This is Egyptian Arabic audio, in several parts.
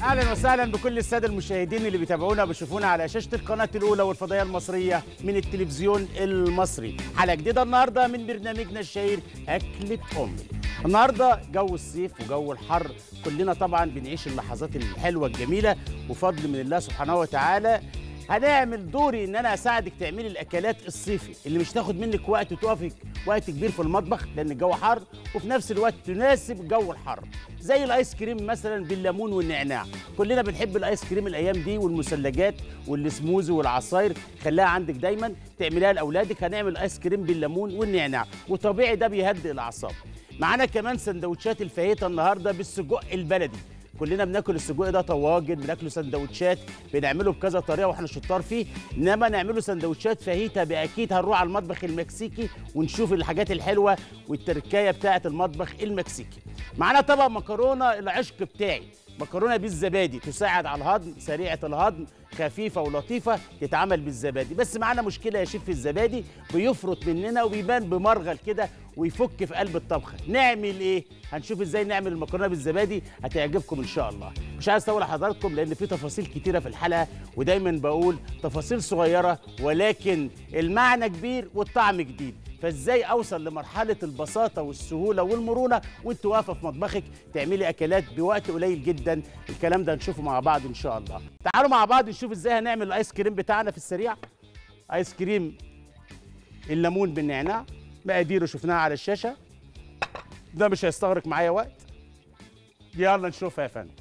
اهلا وسهلا بكل الساده المشاهدين اللي بيتابعونا وبيشوفونا على شاشه القناه الاولى والفضائيه المصريه من التلفزيون المصري حلقه جديده النهارده من برنامجنا الشهير اكله امي النهارده جو الصيف وجو الحر كلنا طبعا بنعيش اللحظات الحلوه الجميله وفضل من الله سبحانه وتعالى هنعمل دوري ان انا اساعدك تعملي الاكلات الصيفي اللي مش تاخد منك وقت وتقفي وقت كبير في المطبخ لان الجو حر وفي نفس الوقت تناسب جو الحر زي الايس كريم مثلا بالليمون والنعناع كلنا بنحب الايس كريم الايام دي والمثلجات والسموزي والعصاير خليها عندك دايما تعمليها لاولادك هنعمل ايس كريم بالليمون والنعناع وطبيعي ده بيهدئ الاعصاب معانا كمان سندوتشات الفاهيتا النهارده بالسجق البلدي كلنا بناكل السجق ده طواجن بناكله سندوتشات بنعمله بكذا طريقه واحنا شطار فيه انما نعمله سندوتشات فاهيتا باكيد هنروح على المطبخ المكسيكي ونشوف الحاجات الحلوه والتركايه بتاعه المطبخ المكسيكي معانا طبق مكرونه العشق بتاعي مكرونه بالزبادي تساعد على الهضم سريعه الهضم خفيفه ولطيفه تتعمل بالزبادي بس معانا مشكله يا شيف في الزبادي بيفرط مننا وبيبان بمرغل كده ويفك في قلب الطبخه نعمل ايه هنشوف ازاي نعمل المكرونه بالزبادي هتعجبكم ان شاء الله مش عايز اطول حضراتكم لان في تفاصيل كتيره في الحلقه ودايما بقول تفاصيل صغيره ولكن المعنى كبير والطعم جديد فازاي اوصل لمرحله البساطه والسهوله والمرونه وانت واقفه في مطبخك تعملي اكلات بوقت قليل جدا الكلام ده هنشوفه مع بعض ان شاء الله تعالوا مع بعض نشوف ازاي هنعمل الايس كريم بتاعنا في السريع ايس كريم الليمون بالنعناع مقاديره شفناها على الشاشه ده مش هيستغرق معايا وقت يلا نشوفها يا فندم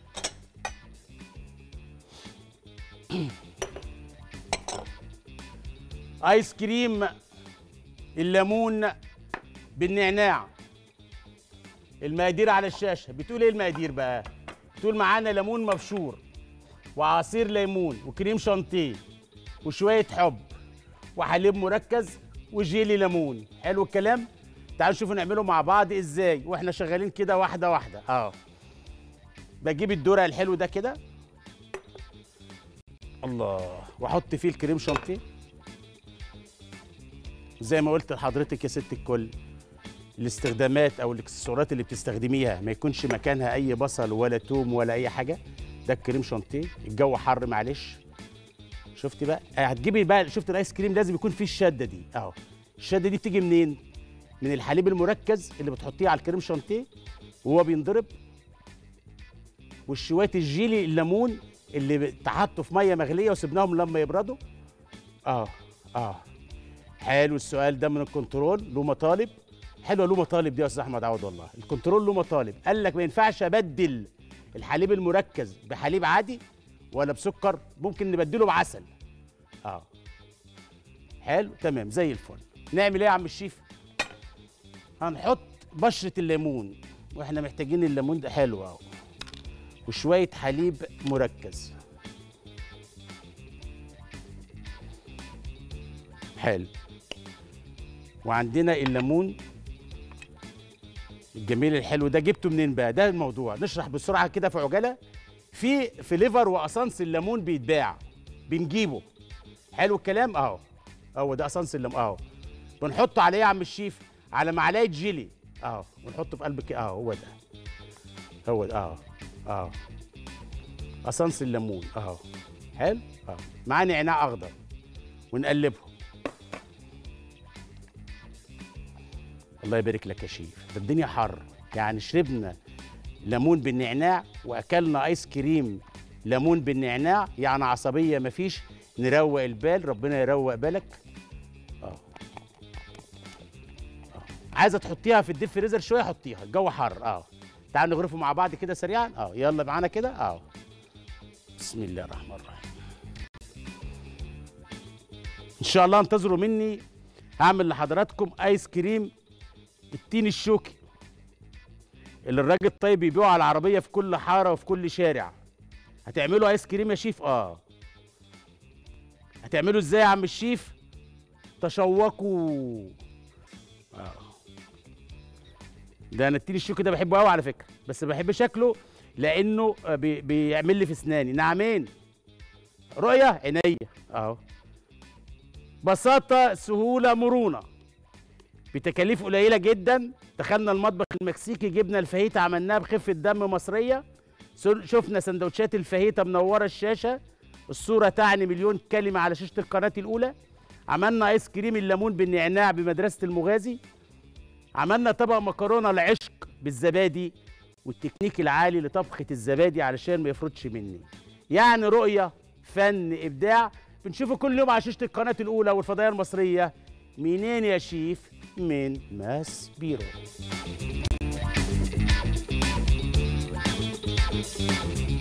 ايس كريم الليمون بالنعناع المقادير على الشاشه بتقول ايه المقادير بقى بتقول معانا ليمون مبشور وعصير ليمون وكريم شانتيه وشويه حب وحليب مركز وجيلي ليمون حلو الكلام تعالوا نشوفوا نعمله مع بعض ازاي واحنا شغالين كده واحده واحده اه بجيب الدرع الحلو ده كده الله واحط فيه الكريم شانتيه زي ما قلت لحضرتك يا ست الكل الاستخدامات او الاكسسوارات اللي بتستخدميها ما يكونش مكانها اي بصل ولا توم ولا اي حاجه ده الكريم شانتيه الجو حر معلش شفتي بقى هتجيبي بقى شفت الايس كريم لازم يكون فيه الشده دي اهو الشده دي بتيجي منين من الحليب المركز اللي بتحطيه على الكريم شانتيه وهو بينضرب والشويه الجيلي الليمون اللي اتحطوا في ميه مغليه وسبناهم لما يبردوا اه اه حلو السؤال ده من الكنترول له مطالب حلوه له مطالب دي يا استاذ احمد عوض والله الكنترول له مطالب قال لك ما ينفعش ابدل الحليب المركز بحليب عادي ولا بسكر ممكن نبدله بعسل اه حلو تمام زي الفل نعمل ايه يا عم الشيف هنحط بشره الليمون واحنا محتاجين الليمون ده حلو اهو وشويه حليب مركز حلو وعندنا الليمون الجميل الحلو ده جبته منين بقى ده الموضوع نشرح بسرعه كده في عجاله في فليفر واسانس الليمون بيتباع بنجيبه حلو الكلام اهو اهو ده اسانس الليمون اهو بنحطه عليه يا عم الشيف على معلقه جيلي اهو ونحطه في قلب كده اهو هو ده هو ده اهو اهو اسانس الليمون اهو حلو اهو معاه نعناع اخضر ونقلبهم الله يبارك لك يا شيف ده الدنيا حر يعني شربنا ليمون بالنعناع واكلنا ايس كريم ليمون بالنعناع يعني عصبيه مفيش نروق البال ربنا يروق بالك اه اه عايزه تحطيها في الديب فريزر شويه حطيها الجو حر اه تعالوا نغرفه مع بعض كده سريعا اه يلا معانا كده اه بسم الله الرحمن الرحيم ان شاء الله انتظروا مني هعمل لحضراتكم ايس كريم التين الشوكي اللي الراجل الطيب بيبيعه على العربيه في كل حاره وفي كل شارع هتعملوا ايس كريم يا شيف اه هتعملوا ازاي يا عم الشيف تشوقوا اه ده انا التين الشوكي ده بحبه قوي على فكره بس بحب شكله لانه بي بيعمل لي في اسناني نعمين رؤيه عينيا اهو بساطه سهوله مرونه بتكاليف قليله جدا دخلنا المطبخ المكسيكي جبنا الفاهيتا عملناها بخفه دم مصريه سل- شفنا سندوتشات الفاهيتا منوره الشاشه الصوره تعني مليون كلمه على شاشه القناه الاولى عملنا ايس كريم الليمون بالنعناع بمدرسه المغازي عملنا طبق مكرونه العشق بالزبادي والتكنيك العالي لطبخه الزبادي علشان ما يفرطش مني يعني رؤيه فن ابداع بنشوفه كل يوم على شاشه القناه الاولى والفضائيه المصريه منين يا شيف من ماس بيرو